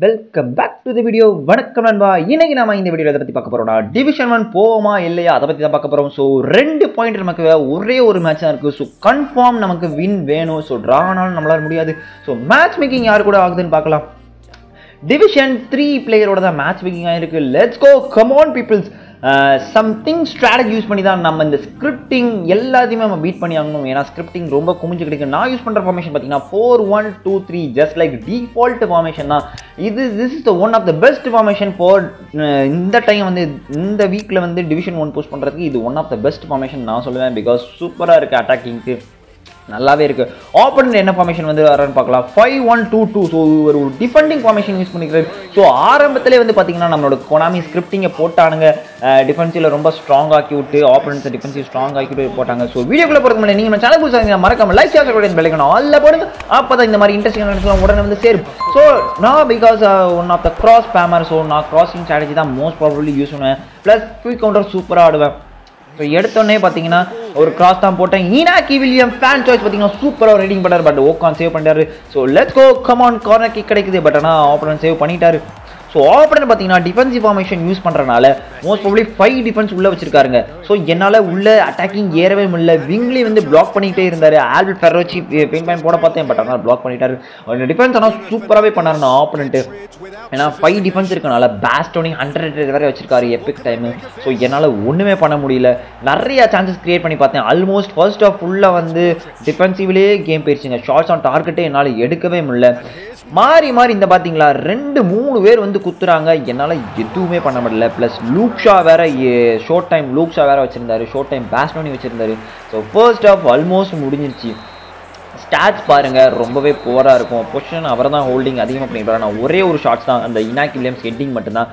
welcome back to the video வணக்கம் நண்பா இன்னைக்கு நாம இந்த வீடியோ எதை பற்றி பார்க்க போறோம்னா டிவிஷன் ஒன் போவோமா இல்லையா அதை பற்றி தான் பார்க்க போறோம் ஸோ ரெண்டு பாயிண்ட் நமக்கு ஒரே ஒரு மேட்ச் தான் இருக்குது ஸோ கன்ஃபார்ம் நமக்கு வின் வேணும் ஸோ ட்ரா ஆனாலும் நம்மளால முடியாது ஸோ மேட்ச் மேக்கிங் யார் கூட ஆகுதுன்னு பார்க்கலாம் டிவிஷன் த்ரீ பிளேயரோட தான் மேட்ச் மேக்கிங் ஆயிருக்கு let's go come on peoples something strategy use பண்ணி தான் நம்ம இந்த ஸ்கிரிப்டிங் எல்லாத்தையுமே நம்ம பீட் பண்ணி ஆகணும் ஏன்னா ஸ்கிரிப்டிங் ரொம்ப குமிஞ்சு கிடைக்கும் நான் யூஸ் பண்ணுற ஃபார்மேஷன் பார்த்தீங்கன்னா four one two three just like default formation தான் இது this is the one of the best formation for இந்த டைம் வந்து இந்த வீக்கில் வந்து டிவிஷன் ஒன் போஸ்ட் பண்ணுறதுக்கு இது one of the best formation நான் சொல்லுவேன் பிகாஸ் சூப்பராக இருக்குது அட்டாக்கிங்க்கு நல்லாவே இருக்கு ஆப்பனண்ட் என்ன ஃபார்மேஷன் வந்து வரன்னு பார்க்கலாம் five one two two so ஒரு டிஃபெண்டிங் ஃபார்மேஷன் யூஸ் பண்ணிக்கிறது ஸோ ஆரம்பத்திலே வந்து பார்த்தீங்கன்னா நம்மளோட கொனாமி ஸ்கிரிப்டிங்கை போட்டானுங்க டிஃபென்சிவில் ரொம்ப ஸ்ட்ராங் ஆக்கி விட்டு ஆப்பனன்ஸை டிஃபென்சிவ் ஸ்ட்ராங் ஆக்கி விட்டு போட்டாங்க ஸோ வீடியோக்குள்ள போகிறது முன்னாடி நீங்கள் நம்ம சேனல் புதுசாக மறக்காம லைக் ஷேர் கூட பெல்லைக்கணும் அல்ல போடுங்க அப்போ தான் இந்த மாதிரி இன்ட்ரெஸ்டிங் நினைச்சலாம் உடனே வந்து சேரும் ஸோ நான் because one of the cross பேமர் ஸோ நான் கிராசிங் ஸ்ட்ராட்டஜி தான் மோஸ்ட் ப்ராபப்ளி யூஸ் பண்ணுவேன் ப்ளஸ் குயிக் கவுண்டர் சூப்பராக ஆடுவேன் ஸோ எடுத்தோடனே பார்த்தீங்கன்னா ஒரு கிராஸ் தான் போட்டேன் ஈனாக்கி வில்லியம் ஃபேன் சாய்ஸ் பார்த்தீங்கன்னா சூப்பராக ரைடிங் பண்ணார் பட் ஓகான் சேவ் பண்ணிட்டாரு so let's go come on corner kick கிடைக்குது பட் ஆனால் ஆப்பரன் சேவ் பண்ணிட்டாரு ஸோ ஆப்பரன் பார்த்தீங்கன்னா டிஃபென்சிவ் ஃபார்மேஷன் யூஸ் பண்ணுறனால மோஸ்ட் ப்ராப்ளி ஃபைவ் டிஃபென்ஸ் உள்ளே வச்சிருக்காருங்க ஸோ என்னால் உள்ள அட்டாக்கிங் ஏறவே முடியல விங்லேயே வந்து பிளாக் பண்ணிகிட்டே இருந்தார் ஆல்பிட் ஃபெரோச்சி பெயின் பாயிண்ட் போட பார்த்தேன் பட் ஆனால் பிளாக் பண்ணிட்டாரு அவர் டிஃபென்ஸ் ஆனால் சூப்பராகவே பண்ணார் நான் ஆப்பனண்ட்டு ஏன்னா ஃபைவ் டிஃபென்ஸ் இருக்கனால பேஸ்டோனி ஹண்ட்ரட் வேற வச்சிருக்காரு எப்பிக் டைமு ஸோ என்னால் ஒன்றுமே பண்ண முடியல நிறைய சான்சஸ் கிரியேட் பண்ணி பார்த்தேன் ஆல்மோஸ்ட் ஃபர்ஸ்ட் ஆஃப் ஃபுல்லாக வந்து டிஃபென்சிவ்லேயே கேம் போயிடுச்சுங்க ஷார்ட்ஸ் ஆன் டார்கெட்டே என்னால் எடுக்கவே முடியல மாறி மாறி இந்த பார்த்தீங்களா ரெண்டு மூணு பேர் வந்து குத்துறாங்க என்னால் எதுவுமே பண்ண முடியல ப்ளஸ் லூக்ஷா வேற ஷோர்ட் டைம் லூக்ஷா வேற வச்சிருந்தாரு ஷோர்ட் டைம் பேஸ்டோனி வச்சிருந்தாரு ஸோ ஃபர்ஸ்ட் ஆஃப் ஆல்மோஸ்ட் முடிஞ்சிருச்சு ஸ்டாட்ஸ் பாருங்க ரொம்பவே போராக இருக்கும் பொசிஷன் அவர் தான் ஹோல்டிங் அதிகமாக பண்ணியிருப்பாரு நான் ஒரே ஒரு ஷாட்ஸ் தான் அந்த இனாக்கி வில்லியம்ஸ் ஹெட்டிங் மட்டும்தான்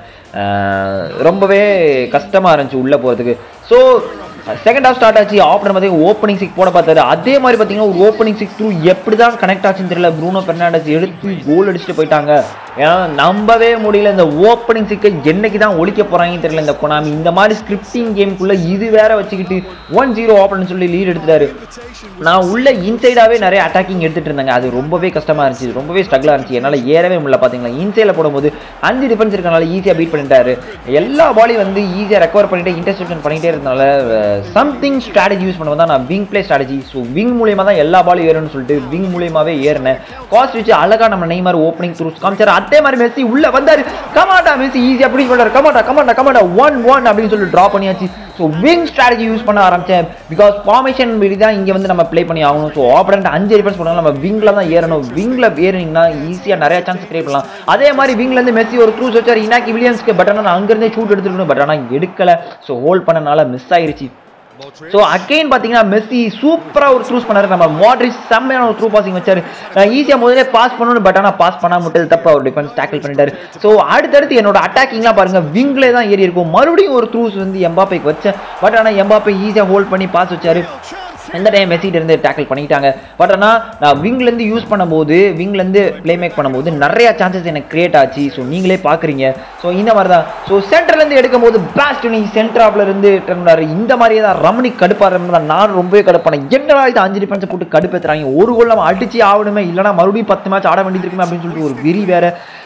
ரொம்பவே கஷ்டமாக இருந்துச்சு உள்ளே போகிறதுக்கு ஸோ செகண்ட் ஹாஃப் ஸ்டார்ட் ஆச்சு ஆப்பனர் பார்த்தீங்கன்னா ஓப்பனிங் சிக் போட பார்த்தாரு அதே மாதிரி பார்த்தீங்கன்னா ஒரு ஓப்பனிங் சிக் த்ரூ எப்படி தான் கனெக்ட் ஆச்சுன்னு தெரியல ப்ரூனோ பெர்னாண்டஸ் எடுத்து கோல் அடிச்சுட்டு போயிட்டாங்க ஏன்னா நம்பவே முடியல இந்த ஓப்பனிங் சிக்கை என்னைக்கு தான் ஒழிக்க போகிறாங்கன்னு தெரியல இந்த கொனாமி இந்த மாதிரி ஸ்கிரிப்டிங் கேம்குள்ளே இது வேற வச்சுக்கிட்டு ஒன் ஜீரோ ஆப்பனன் சொல்லி லீட் எடுத்துட்டாரு நான் உள்ள இன்சைடாகவே நிறைய அட்டாக்கிங் எடுத்துட்டு இருந்தாங்க அது ரொம்பவே கஷ்டமாக இருந்துச்சு ரொம்பவே ஸ்ட்ரகிளாக இருந்துச்சு என்னால் ஏறவே முடியல பார்த்தீங்களா இன்சைடில் போடும்போது அஞ்சு டிஃபென்ஸ் இருக்கனால ஈஸியாக பீட் பண்ணிட்டாரு எல்லா பாலையும் வந்து ஈஸியாக ரெக்கவர் பண்ணிட்டு இன்டர்செப்ஷன் பண்ணிகிட்டே இருந்தனால சம்திங் ஸ்ட்ராட்டஜி யூஸ் பண்ணுவோம் தான் நான் wing play strategy so wing மூலியமாக தான் எல்லா பாலும் ஏறணும்னு சொல்லிட்டு விங் மூலியமாகவே ஏறினேன் காஸ்ட் வச்சு அழகாக நம்ம நெய்மார் ஓப்பனிங் த்ரூஸ் காமிச்சார் அதே மாதிரி மெஸ்ஸி உள்ள வந்தாரு கமாண்டா மெஸ்ஸி ஈஸியாக அப்படி சொல்றாரு கமாண்டா கமாண்டா கமாண்டா ஒன் ஒன் அப்படின்னு சொல்லி ட்ரா பண்ணியாச்சு ஸோ விங் ஸ்ட்ராட்டஜி யூஸ் பண்ண ஆரம்பித்தேன் பிகாஸ் ஃபார்மேஷன் படி தான் இங்கே வந்து நம்ம ப்ளே பண்ணி ஆகணும் ஸோ ஆப்பரண்ட் அஞ்சு டிஃபென்ஸ் பண்ணாலும் நம்ம விங்கில் தான் ஏறணும் விங்கில் ஏறினீங்கன்னா ஈஸியாக நிறைய சான்ஸ் கிரியேட் பண்ணலாம் அதே மாதிரி விங்லேருந்து மெஸ்ஸி ஒரு த்ரூஸ் வச்சார் இனாக்கி வில்லியம்ஸ்க்கு பட் ஆனால் அங்கேருந்தே ஷூட் எடுத்துருக்கணும் பட் ஆனால் எடுக்கலை ஸோ ஹோல்ட் பண்ணனால மிஸ் ஆயிருச்சு ஸோ அகெயின் பார்த்தீங்கன்னா மெஸ்ஸி சூப்பராக ஒரு த்ரூஸ் பண்ணாரு நம்ம மாட்ரிச் செம்மையான ஒரு த்ரூ பாசிங் வச்சாரு நான் ஈஸியாக முதலே பாஸ் பண்ணணும் பட் ஆனால் பாஸ் பண்ணாம விட்டது தப்பு அவர் டிஃபென்ஸ் டேக்கிள் பண்ணிட்டாரு ஸோ அடுத்தடுத்து என்னோட அட்டாக்கிங்லாம் பாருங்க விங்லே தான் ஏறி இருக்கும் மறுபடியும் ஒரு த்ரூஸ் வந்து எம்பாப்பைக்கு வச்சேன் பட் ஆனால் எம்பாப்பை ஈஸியாக ஹோல்ட் பண்ணி பாஸ் வச்சாரு எந்த டைம் மெஸ்ஸிட்டு இருந்து டேக்கிள் பண்ணிட்டாங்க பட் ஆனால் நான் விங்லேருந்து யூஸ் பண்ணும்போது விங்லேருந்து ப்ளே மேக் பண்ணும்போது நிறைய சான்சஸ் எனக்கு கிரியேட் ஆச்சு ஸோ நீங்களே பார்க்குறீங்க ஸோ இந்த மாதிரி தான் ஸோ சென்டர்லேருந்து எடுக்கும்போது பேஸ்ட் நீ சென்டராப்ல இருந்து டர்னாரு இந்த மாதிரியே தான் ரமணி கடுப்பாக தான் நான் ரொம்பவே கடுப்பானேன் என்னடா இது அஞ்சு டிஃபென்ஸை போட்டு கடுப்பேற்றுறாங்க ஒரு கோல் நம்ம அடிச்சு ஆகணுமே இல்லைனா மறுபடியும் பத்து மேட்ச் ஆட வேண்டியது இருக்குமே அப்படின்னு சொல்லிட்டு ஒரு வெறி வேற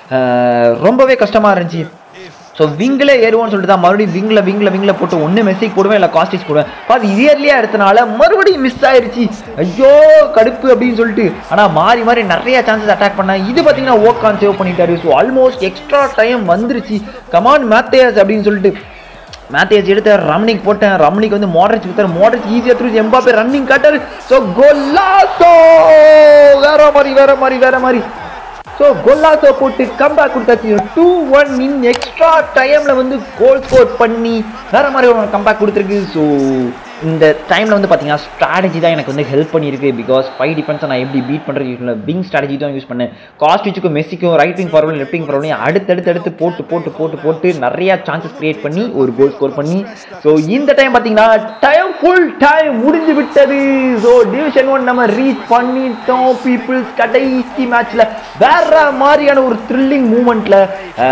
ரொம்பவே கஷ்டமாக இருந்துச்சு ஸோ விங்கில் ஏறுவோம்னு சொல்லிட்டு தான் மறுபடியும் விங்கில் விங்கில் விங்கில் போட்டு ஒன்று மெஸ்ஸிக் போடுவேன் இல்லை காஸ்டிஸ் போடுவேன் அது இயர்லியாக எடுத்தனால மறுபடியும் மிஸ் ஆயிடுச்சு ஐயோ கடுப்பு அப்படின்னு சொல்லிட்டு ஆனால் மாறி மாறி நிறைய சான்சஸ் அட்டாக் பண்ணேன் இது பார்த்தீங்கன்னா ஓக்கான் சேவ் பண்ணிட்டாரு ஸோ ஆல்மோஸ்ட் எக்ஸ்ட்ரா டைம் வந்துருச்சு கமான் மேத்தேஸ் அப்படின்னு சொல்லிட்டு மேத்தேஜ் எடுத்து ரமணிக்கு போட்டேன் ரமணிக்கு வந்து மாடரேஜ் கொடுத்தாரு மாடரேஜ் ஈஸியாக த்ரூ எம்பாப்பே ரன்னிங் காட்டாரு ஸோ கோலாசோ வேற மாதிரி வேற மாதிரி வேற மாதிரி ஸோ கொல்லாசோ போட்டு கம்பேக் கொடுத்தாச்சு டூ ஒன் இன் எக்ஸ்ட்ரா டைமில் வந்து கோல் ஸ்கோர் பண்ணி வேற மாதிரி ஒரு கம்பேக் கொடுத்துருக்கு ஸோ இந்த டைமில் வந்து பார்த்தீங்கன்னா ஸ்ட்ராட்டஜி தான் எனக்கு வந்து ஹெல்ப் பண்ணியிருக்கு பிகாஸ் ஃபைவ் டிஃபென்ஸை நான் எப்படி பீட் பண்ணுறது யூஸ் பண்ணல விங் ஸ்ட்ராட்டஜி தான் யூஸ் பண்ணேன் காஸ்டிச்சுக்கும் மெஸ்ஸிக்கும் right wing forward left wing ஃபார்வர்டையும் அடுத்தடுத்து அடுத்து போட்டு போட்டு போட்டு போட்டு நிறைய சான்சஸ் கிரியேட் பண்ணி ஒரு கோல் ஸ்கோர் பண்ணி ஸோ இந்த டைம் பார்த்தீங்கன்னா டைம் ஃபுல் டைம் முடிஞ்சு விட்டது ஸோ டிவிஷன் ஒன் நம்ம ரீச் பண்ணிட்டோம் பீப்புள்ஸ் கடைசி மேட்ச்சில் வேற மாதிரியான ஒரு த்ரில்லிங் மூமெண்ட்டில்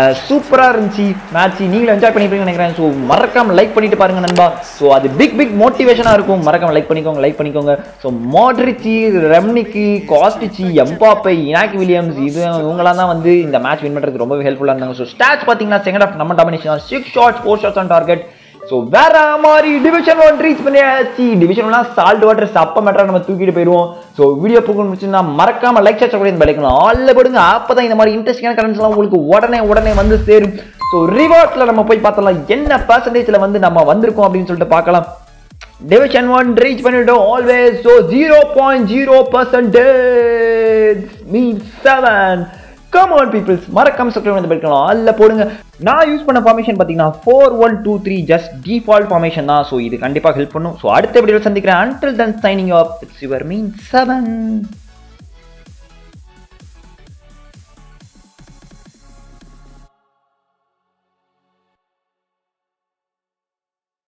சூப்பராக இருந்துச்சு மேட்ச் நீங்களும் என்ஜாய் பண்ணிருப்பீங்கன்னு நினைக்கிறேன் ஸோ மறக்காம லைக் பண்ணிட்டு பாருங்க நண்பா ஸோ அது பிக் பிக் மோட்டிவ் மோட்டிவேஷனாக இருக்கும் மறக்காம லைக் பண்ணிக்கோங்க லைக் பண்ணிக்கோங்க ஸோ மாட்ரிச்சி ரெம்னிக்கு காஸ்டிச்சி எம்பாப்பை இனாக்கி வில்லியம்ஸ் இது இவங்களாம் தான் வந்து இந்த மேட்ச் வின் பண்ணுறதுக்கு ரொம்பவே ஹெல்ப்ஃபுல்லாக இருந்தாங்க ஸோ ஸ்டாட்ச் பார்த்தீங்கன்னா செகண்ட் ஆஃப் நம்ம domination six shots four shots on target so வேற மாதிரி டிவிஷன் ஒன் ரீச் பண்ணியாச்சு டிவிஷன் ஒன்னா சால்ட் வாட்டர் சப்ப மேட்டரா நம்ம தூக்கிட்டு போயிடுவோம் ஸோ வீடியோ போக முடிச்சுன்னா மறக்காம லைக் ஷேர் கூட இந்த பலைக்கலாம் ஆல்ல போடுங்க அப்பதான் இந்த மாதிரி இன்ட்ரெஸ்டிங்கான கரண்ட்ஸ்லாம் உங்களுக்கு உடனே உடனே வந்து சேரும் ஸோ ரிவார்ட்ஸ்ல நம்ம போய் பார்த்தலாம் என்ன பர்சன்டேஜ்ல வந்து நம்ம வந்திருக்கோம் அப்படின்னு சொல்லிட்டு பார்க்கலாம் டிவிஷன் ஒன் ரீச் பண்ணிட்டோம் always so zero point zero percentage mean seven come on peoples மறக்காம சப்ஸ்கிரைப் பண்ணி படிக்கலாம் அல்ல போடுங்க நான் யூஸ் பண்ண ஃபார்மேஷன் பார்த்தீங்கன்னா four one two three just default formation தான் ஸோ இது கண்டிப்பாக ஹெல்ப் பண்ணும் ஸோ அடுத்த வீடியோவில் சந்திக்கிறேன் until then signing off it's your mean seven